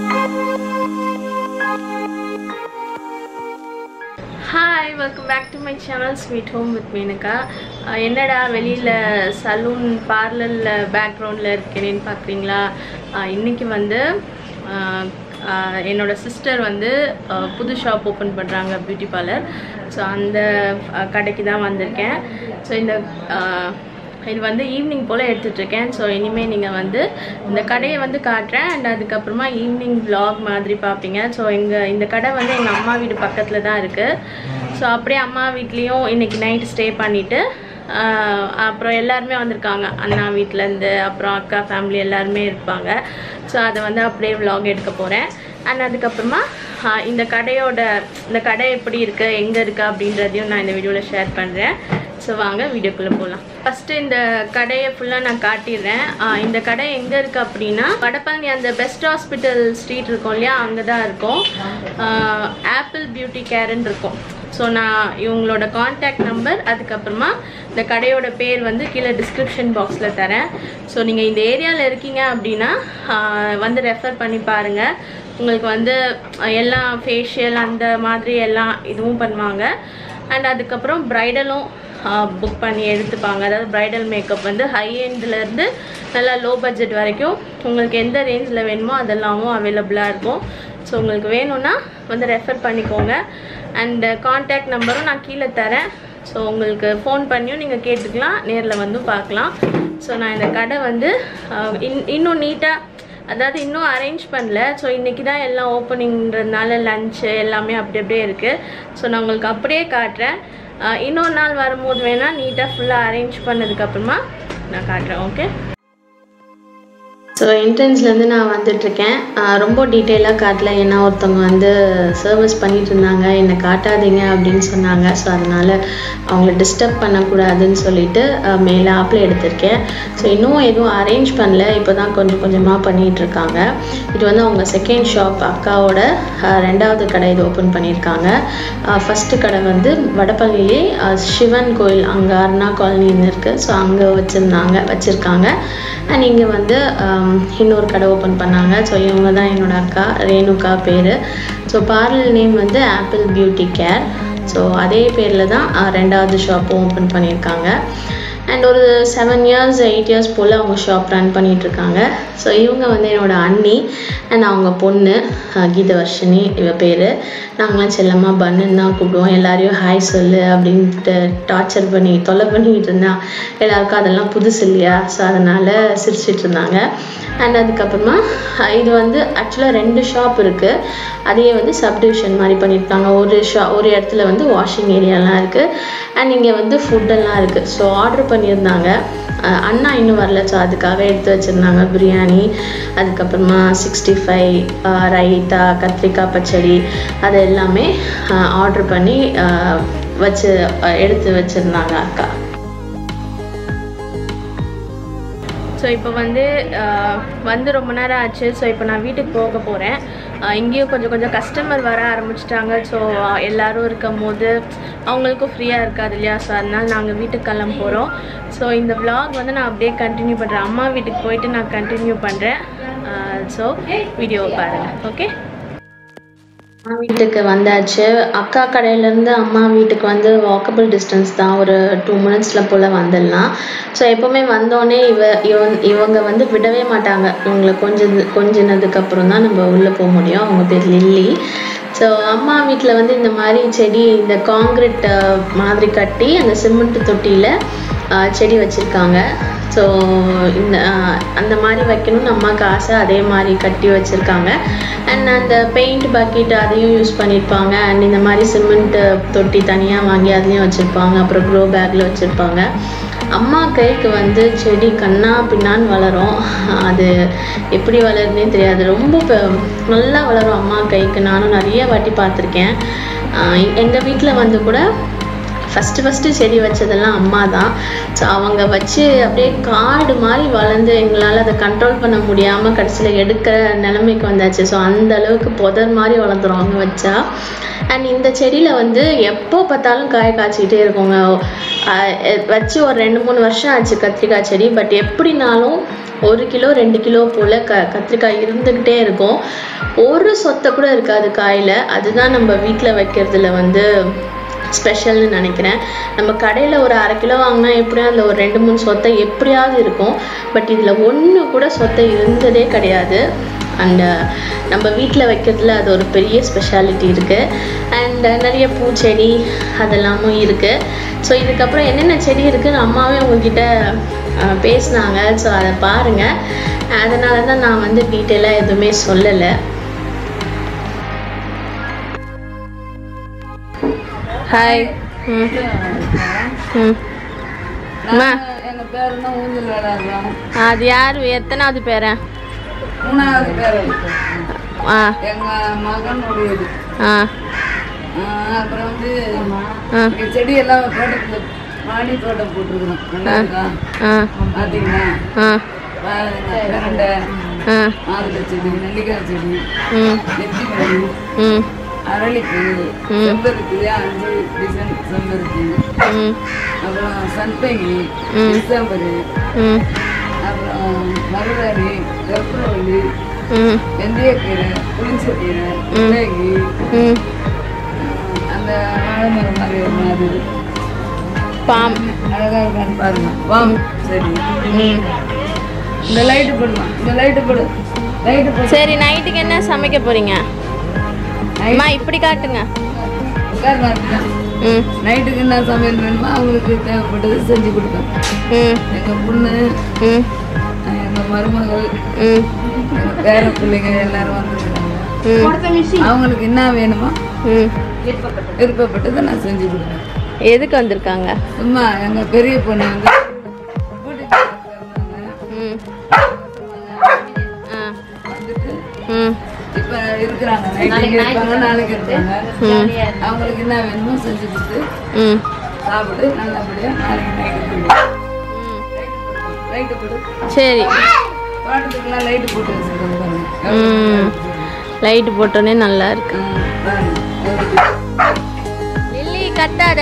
Hi welcome back to my channel sweet home with மீனக்கா அஹ் என்னடா வெளியில் சலூன் பார்லரில் பேக்ரவுண்டில் இருக்கேனேன்னு பார்க்குறீங்களா இன்றைக்கி வந்து அஹ், அஹ், என்னோட சிஸ்டர் வந்து அஹ், புது ஷாப் ஓப்பன் பண்ணுறாங்க பியூட்டி பார்லர் ஸோ அந்த அஹ், கடைக்கு தான் வந்திருக்கேன் ஸோ இந்த அஹ், இது வந்து ஈவினிங் போல் எடுத்துட்ருக்கேன் ஸோ இனிமேல் நீங்கள் வந்து இந்த கடையை வந்து காட்டுறேன் அண்ட் அதுக்கப்புறமா ஈவினிங் vlog மாதிரி பார்ப்பீங்க ஸோ எங்கள் இந்த கடை வந்து எங்கள் அம்மா வீடு பக்கத்தில் தான் இருக்குது ஸோ அப்படியே அம்மா வீட்லேயும் இன்றைக்கி நைட் ஸ்டே பண்ணிவிட்டு அப்புறம் எல்லாருமே வந்திருக்காங்க அண்ணா வீட்டிலேருந்து அப்புறம் அக்கா ஃபேமிலி எல்லாருமே இருப்பாங்க ஸோ அதை வந்து அப்படியே vlog எடுக்க போகிறேன் அண்ட் அதுக்கப்புறமா ஆஹ் இந்த கடையோட இந்த கடை எப்படி இருக்குது எங்கே இருக்குது அப்படின்றதையும் நான் இந்த வீடியோவில் ஷேர் பண்ணுறேன் ஸோ வாங்க வீடியோக்குள்ளே போகலாம் ஃபஸ்ட்டு இந்த கடையை ஃபுல்லாக நான் காட்டிடுறேன் ஆஹ் இந்த கடை எங்கே இருக்குது அப்படின்னா வடபழனி அந்த பெஸ்ட் ஹாஸ்பிட்டல் ஸ்ட்ரீட் இருக்கும் இல்லையா அங்கே தான் இருக்கும் ஆப்பிள் பியூட்டி கேர்ன்னு இருக்கும் ஸோ நான் இவங்களோட காண்டாக்ட் நம்பர் அதுக்கப்புறமா இந்த கடையோட பேர் வந்து கீழே டிஸ்கிரிப்ஷன் பாக்ஸில் தரேன் ஸோ நீங்கள் இந்த ஏரியாவில் இருக்கீங்க அப்படின்னா ஆஹ் வந்து ரெஃபர் பண்ணி பாருங்கள் உங்களுக்கு வந்து அஹ், எல்லாம் ஃபேஷியல் அந்த மாதிரி எல்லாம் இதுவும் பண்ணுவாங்க அண்ட் அதுக்கப்புறம் ப்ரைடலும் புக் பண்ணி எடுத்துப்பாங்க அதாவது ப்ரைடல் மேக்கப் வந்து ஹை இருந்து நல்லா லோ பட்ஜெட் வரைக்கும் உங்களுக்கு எந்த ரேஞ்சில் வேணுமோ அதெல்லாமும் அவைலபிளாக இருக்கும் ஸோ உங்களுக்கு வேணும்னா வந்து ரெஃபர் பண்ணிக்கோங்க அண்ட் காண்டாக்ட் நம்பரும் நான் கீழே தரேன் ஸோ உங்களுக்கு ஃபோன் பண்ணியும் நீங்கள் கேட்டுக்கலாம் நேரில் வந்து பார்க்கலாம் ஸோ நான் இந்த கடை வந்து அஹ், இன் இன்னும் நீட்டாக அதாவது இன்னும் அரேஞ்ச் பண்ணல ஸோ இன்றைக்கி தான் எல்லாம் ஓப்பனிங்கிறதுனால லஞ்சு எல்லாமே அப்படி அப்படியே இருக்குது ஸோ நான் உங்களுக்கு அப்படியே காட்டுறேன் அஹ், இன்னொரு நாள் வரும்போது வேணால் நீட்டாக ஃபுல்லாக அரேஞ்ச் பண்ணதுக்கப்புறமா நான் காட்டுறேன் ஓகே ஸோ என்ட்ரன்ஸ்லேருந்து நான் வந்துட்டுருக்கேன் ரொம்ப டீட்டெயிலாக காட்டல ஏன்னா ஒருத்தவங்க வந்து சர்வீஸ் பண்ணிட்டு இருந்தாங்க என்னை காட்டாதீங்க அப்படின்னு சொன்னாங்க ஸோ அதனால் அவங்கள டிஸ்டர்ப் பண்ணக்கூடாதுன்னு சொல்லிட்டு அஹ், மேலே ஆப்பில் எடுத்திருக்கேன் ஸோ இன்னும் எதுவும் அரேஞ்ச் பண்ணல இப்போ தான் கொஞ்சம் கொஞ்சமாக பண்ணிகிட்டு இருக்காங்க இது வந்து அவங்க செகண்ட் ஷாப் அக்காவோட அஹ், ரெண்டாவது கடை இது ஓப்பன் பண்ணியிருக்காங்க ஃபஸ்ட்டு கடை வந்து வடபழனிலே அஹ், சிவன் கோயில் அங்கே அருணா காலனின்னு இருக்குது ஸோ அங்கே வச்சுருந்தாங்க வச்சுருக்காங்க அண்ட் இங்கே வந்து ஆம், இன்னொரு கடை ஓப்பன் பண்ணாங்க ஸோ இவங்க தான் என்னோட அக்கா ரேணுகா பேர் ஸோ பார்லர் நேம் வந்து ஆப்பிள் பியூட்டி கேர் ஸோ அதே பேரில் தான் அஹ், ரெண்டாவது ஷாப்பும் ஓப்பன் பண்ணியிருக்காங்க அண்ட் ஒரு செவன் இயர்ஸ் எயிட் இயர்ஸ் போல் அவங்க ஷாப் ரன் பண்ணிகிட்ருக்காங்க ஸோ இவங்க வந்து என்னோட அண்ணி அண்ட் அவங்க பொண்ணு அஹ், கீதவர்ஷினி இவ பேர் நாங்களாம் செல்லமாக பண்ணுன்னு தான் கூப்பிடுவோம் எல்லாரையும் ஹாய் சொல்லு அப்படின்ட்டு டார்ச்சர் பண்ணி தொல்லை பண்ணிக்கிட்டு இருந்தா எல்லாருக்கும் அதெல்லாம் புதுசு இல்லையா ஸோ அதனால் சிரிச்சிட்டு இருந்தாங்க அண்ட் அதுக்கப்புறமா அஹ், இது வந்து ஆக்சுவலாக ரெண்டு ஷாப் இருக்குது அதையே வந்து சப்டிவிஷன் மாதிரி பண்ணியிருக்காங்க ஒரு ஷா ஒரு இடத்துல வந்து வாஷிங் ஏரியாலாம் இருக்குது அண்ட் இங்கே வந்து ஃபுட்டெல்லாம் இருக்குது ஸோ ஆர்டர் பண்ணியிருந்தாங்க அஹ், அண்ணா இன்னும் வரல ஸோ அதுக்காக எடுத்து வச்சுருந்தாங்க பிரியாணி அதுக்கப்புறமா சிக்ஸ்டி ஃபைவ் ரைத்தா கத்திரிக்காய் பச்சடி அது எல்லாமே ஆர்டர் பண்ணி அஹ், வச்சு அஹ், எடுத்து வச்சுருந்தாங்க அக்கா ஸோ இப்போ வந்து ஆஹ், வந்து ரொம்ப நேரம் ஆச்சு ஸோ இப்போ நான் வீட்டுக்கு போக போகிறேன் இங்கேயும் கொஞ்சம் கொஞ்சம் கஸ்டமர் வர ஆரம்பிச்சிட்டாங்க ஸோ எல்லாரும் இருக்கும் போது அவங்களுக்கும் ஃப்ரீயாக இருக்காது இல்லையா ஸோ அதனால் நாங்கள் வீட்டுக்கு கிளம்ப போகிறோம் ஸோ இந்த vlog வந்து நான் அப்படியே கண்டினியூ பண்ணுறேன் அம்மா வீட்டுக்கு போயிட்டு நான் கண்டினியூ பண்ணுறேன் ஸோ வீடியோவை பாருங்கள் ஓகே அம்மா வீட்டுக்கு வந்தாச்சு அக்கா கடையிலேருந்து அம்மா வீட்டுக்கு வந்து வாக்கபிள் டிஸ்டன்ஸ் தான் ஒரு டூ மினிட்ஸில் போல் வந்துடலாம் ஸோ எப்போவுமே வந்தோடனே இவ இவன் இவங்க வந்து விடவே மாட்டாங்க இவங்களை கொஞ்சம் கொஞ்சினதுக்கு அப்புறம் தான் நம்ம உள்ளே போக முடியும் அவங்க பேர் லில்லி ஸோ அம்மா வீட்டில் வந்து இந்த மாதிரி செடி இந்த காங்கிரீட் மாதிரி கட்டி அந்த சிமெண்ட் தொட்டியில் ஆஹ், செடி வச்சுருக்காங்க ஸோ இந்த ஆஹ், அந்த மாதிரி வைக்கணும்னு அம்மாவுக்கு ஆசை அதே மாதிரி கட்டி வச்சுருக்காங்க அண்ட் அந்த பெயிண்ட் பக்கெட் அதையும் யூஸ் பண்ணியிருப்பாங்க அண்ட் இந்த மாதிரி சிமெண்ட் தொட்டி தனியாக வாங்கி அதுலேயும் வச்சுருப்பாங்க அப்புறம் க்ரோ பேக்கில் வச்சுருப்பாங்க அம்மா கைக்கு வந்து செடி கண்ணா பின்னான்னு வளரும் அது எப்படி வளருதுன்னே தெரியாது ரொம்ப பெ- நல்லா வளரும் அம்மா கைக்கு நானும் நிறைய வாட்டி பார்த்துருக்கேன் எங்கள் வீட்டில் வந்து கூட ஃபஸ்ட்டு ஃபஸ்ட்டு செடி வச்சதெல்லாம் அம்மா தான் ஸோ அவங்க வச்சு அப்படியே காடு மாதிரி வளர்ந்து எங்களால் அதை கண்ட்ரோல் பண்ண முடியாமல் கடைசியில் எடுக்கிற நிலைமைக்கு வந்தாச்சு ஸோ அந்த அளவுக்கு புதர் மாதிரி வளர்ந்துரும் அவங்க வச்சா அண்ட் இந்த செடியில் வந்து எப்போ பார்த்தாலும் காய காய்ச்சிக்கிட்டே இருக்குங்க ஆஹ் எ- வச்சு ஒரு ரெண்டு மூணு வருஷம் ஆச்சு கத்திரிக்காய் செடி பட் எப்படினாலும் ஒரு கிலோ ரெண்டு கிலோ போல் க கத்திரிக்காய் இருந்துக்கிட்டே இருக்கும் ஒரு சொத்தை கூட இருக்காது காயில் அதுதான் நம்ம வீட்டில் வைக்கிறதுல வந்து ஸ்பெஷல்னு நினைக்கிறேன் நம்ம கடையில் ஒரு அரை கிலோ வாங்கினா எப்படியும் அதில் ஒரு ரெண்டு மூணு சொத்தை எப்படியாவது இருக்கும் பட் இதில் ஒன்று கூட சொத்தை இருந்ததே கிடையாது அண்டு நம்ம வீட்டில் வைக்கிறதுல அது ஒரு பெரிய ஸ்பெஷாலிட்டி இருக்குது அண்ட் நிறைய பூச்செடி அதெல்லாமும் இருக்குது ஸோ இதுக்கப்புறம் என்னென்ன செடி இருக்குன்னு அம்மாவே உங்ககிட்ட அஹ், பேசுனாங்க ஸோ அதை பாருங்கள் அதனால தான் நான் வந்து டீட்டெயிலாக எதுவுமே சொல்லலை ஹாய் ம் ம் அம்மா எங்க பேருன்னா ஊஞ்சல் விளையாடுறோம் அது யார் எத்தனாவது பேரன் மூணாவது பேர் ஆ எங்க மகனுடையது ஆ ஆஹ் அப்புறம் வந்து ஆ இங்க செடி எல்லாம் தோட்டத்துல மாடி தோட்டம் போட்டிருக்கிறோம் நல்லா இருக்கா ஆ பாத்தீங்களா ஆ பாருங்க, பிரண்டை ஆ மாதுளை செடி நெல்லிக்காய் செடி ம் நெத்திமணி ம் அரளிப்பூ செம்பருத்தி அஞ்சு டிசைன் செம்பருத்தி ம் அப்புறம் சன்பங்கி ம். டிசம்பரு ம் அப்புறம் மருதாணி கற்பூரவள்ளி ம் வெந்தயக்கீரை புளிச்சக்கீரை முள்ளங்கி ம் அந்த வாழை மரம் மாதிரி இருக்கும் அது பாம் அழகா இருக்கான்னு பாருங்க வாம் சரி ம் இந்த லைட்டு போடுமா இந்த லைட்டு போடு லைட்டு போடு சரி நைட்டுக்கு என்ன சமைக்க போறீங்க அம்மா இப்படி காட்டுங்க உட்கார் பாருங்க ம் நைட்டுக்கு என்ன சமையல் வேணுமோ அவங்களுக்கு தேவைப்பட்டது செஞ்சு கொடுப்பேன் ம் எங்கள் பொண்ணு ம் எங்கள் மருமகள் ம் எங்கள் பேர பிள்ளைங்க எல்லாரும் வந்துருக்காங்க ம் அவங்களுக்கு என்ன வேணுமோ ம் விருப்பப்பட்டதை நான் செஞ்சு கொடுப்பேன் எதுக்கு வந்திருக்காங்க சும்மா எங்கள் பெரிய பொண்ணு வந்து beauty parlour இருந்தாங்க. ம் ஆ வந்துட்டு ம் இப்ப இருக்கிறாங்க நைட்டுக்கு இருப்பாங்க நாளைக்கு இருப்பாங்க அவங்களுக்கு என்ன வேணுமோ செஞ்சு கொடுத்து ம் சாப்பிட்டு நல்லபடியா நாளைக்கு நைட்டு போயிடு ம் லைட்டு போட்டு சரி தோட்டத்துக்குலாம் லைட்டு போட்டு வச்சுருக்காங்க பாருங்க ம் லைட்டு போட்டோன்னே நல்லா இருக்கு ம், பாருங்க. எப்படி? லில்லி கத்தாத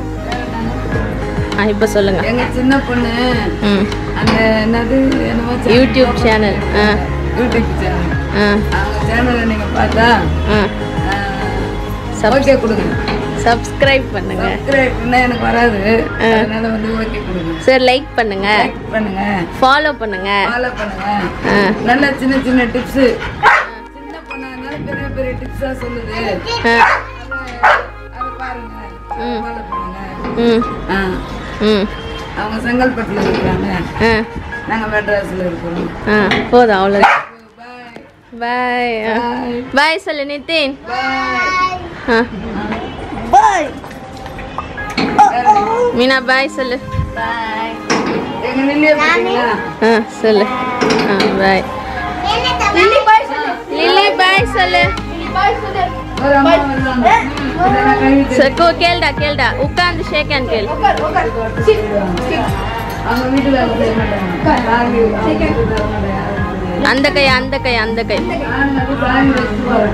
ஆ இப்போ சொல்லுங்க எங்க சின்ன பொண்ணு ம் அந்த என்னது என்னமோ channel யூடியூப் சேனல் ஆ யூடியூப் சேனல் ஆ அவங்க சேனலை நீங்க பார்த்தா ஆ சப் ஓகே கொடுங்க சப்ஸ்கிரைப் பண்ணுங்க சப்ஸ்கிரைப்னா எனக்கு வராது அதனால வந்து ஓகே கொடுங்க சரி லைக் பண்ணுங்க லைக் பண்ணுங்க ஃபாலோ பண்ணுங்க ஃபாலோ பண்ணுங்க ஆ நல்ல சின்ன சின்ன டிப்ஸ் சின்ன பொண்ணாதனால பெரிய பெரிய டிப்ஸா சொல்லுது ஆ அதை அதை பாருங்க ஃபாலோ பண்ணுங்க ம் ஆ ம் அவங்க செங்கல்பட்டுல இருக்கிறாங்க ஆ நாங்க மெட்ராஸ்ல இருக்கிறோம் ஆ போதும் அவ்வளோ பாய் பாய் பாய் பாய் சொல்லு நிதின் பாய் ஆ பாய் மீனா பாய் சொல்லு பாய் எங்க நில்லிய பாத்தீங்களா ஆ சொல்லு ஆ பாய் லில்லி பாய் சொல்லு ஒரு அம்மா வருவாங்க இதை நான் கழுவிட்டு சரி, கோ கேளுடா கேளுடா உட்காந்து ஷேக் ஹேண்ட் கேளு அவங்க வீட்டுல வேலை செய்ய மாட்டாங்க சாமி அவங்க வீட்டுல வர மாட்டாங்க. அந்த கை அந்த கை அந்த கை நான் வந்து சாமி வச்சுட்டு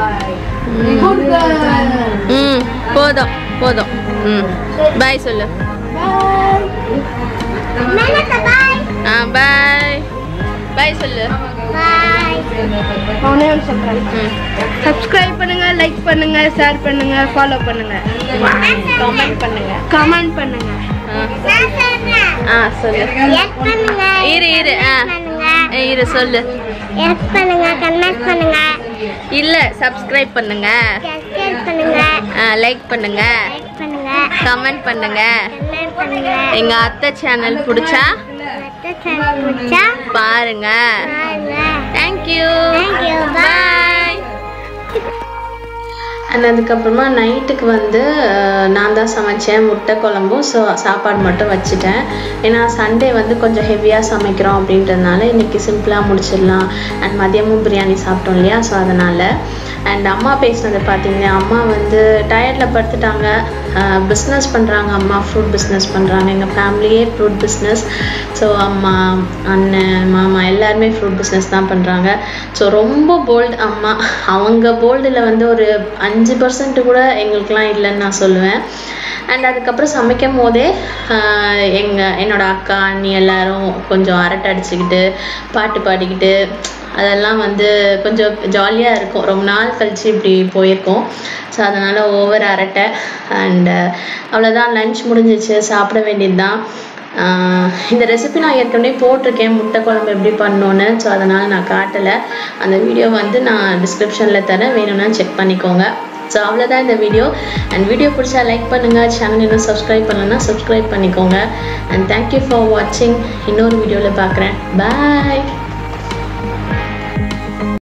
போறேன். ம் போதும் போதும் ம் பாய் சொல்லு ஆ பாய் பாய் சொல்லு ம் சப்ஸ்கிரைப் பண்ணுங்க லைக் பண்ணுங்க ஷேர் பண்ணுங்க ஃபாலோ பண்ணுங்க கமெண்ட் பண்ணுங்க கமெண்ட் பண்ணுங்க ஆ ஆ சொல்லு இரு இரு ஆ ஏ, இரு சொல்லு எஸ் பண்ணுங்க கமெண்ட் பண்ணுங்க இல்ல சப்ஸ்கிரைப் பண்ணுங்க சப்ஸ்கிரைப் பண்ணுங்க லைக் பண்ணுங்க லைக் பண்ணுங்க கமெண்ட் பண்ணுங்க கமெண்ட் பண்ணுங்க எங்க அத்தை சேனல் பிடிச்சா மற்ற சேனல் பிடிச்சா பாருங்க பாருங்க thank you Thank you. Bye and அதுக்கப்புறமா நைட்டுக்கு வந்து அஹ், நான் தான் சமைச்சேன் முட்டை குழம்பும் ஸோ சாப்பாடு மட்டும் வச்சுட்டேன் ஏன்னா சண்டே வந்து கொஞ்சம் ஹெவியாக சமைக்கிறோம் அப்படின்றதுனால இன்றைக்கி சிம்பிளாக முடிச்சிடலாம் அண்ட் மதியமும் பிரியாணி சாப்பிட்டோம் இல்லையா ஸோ அதனால் அண்ட் அம்மா பேசினது பார்த்தீங்கன்னா அம்மா வந்து டயர்டில் படுத்துட்டாங்க பிஸ்னஸ் பண்ணுறாங்க அம்மா ஃப்ரூட் பிஸ்னஸ் பண்ணுறாங்க எங்கள் ஃபேமிலியே ஃப்ரூட் பிஸ்னஸ் ஸோ அம்மா அண்ணன் மாமா எல்லாருமே ஃப்ரூட் பிஸ்னஸ் தான் பண்ணுறாங்க ஸோ ரொம்ப போல்டு அம்மா அவங்க போல்டில் வந்து ஒரு அஞ்சு பர்சன்ட் கூட எங்களுக்கெலாம் இல்லைன்னு நான் சொல்லுவேன் அண்ட் அதுக்கப்புறம் சமைக்கும் போதே எங்கள் என்னோட அக்கா அண்ணி எல்லாரும் கொஞ்சம் அரட்டை அடிச்சுக்கிட்டு பாட்டு பாடிக்கிட்டு அதெல்லாம் வந்து கொஞ்சம் ஜாலியாக இருக்கும் ரொம்ப நாள் கழிச்சு இப்படி போயிருக்கோம் ஸோ அதனால் ஓவர் அரட்டை அண்டு அவ்வளோதான் லஞ்ச் முடிஞ்சிச்சு சாப்பிட வேண்டியது தான் இந்த ரெசிபி நான் ஏற்கனவே போட்டிருக்கேன் முட்டை குழம்பு எப்படி பண்ணணுன்னு ஸோ அதனால் நான் காட்டலை அந்த வீடியோ வந்து நான் டிஸ்கிரிப்ஷனில் தரேன் வேணும்னா செக் பண்ணிக்கோங்க ஸோ அவ்வளோதான் இந்த வீடியோ அண்ட் வீடியோ பிடிச்சா லைக் பண்ணுங்கள் சேனல் இன்னும் சப்ஸ்கிரைப் பண்ணலன்னா சப்ஸ்கிரைப் பண்ணிக்கோங்க அண்ட் தேங்க்யூ ஃபார் வாட்சிங் இன்னொரு வீடியோவில் பார்க்குறேன் பாய்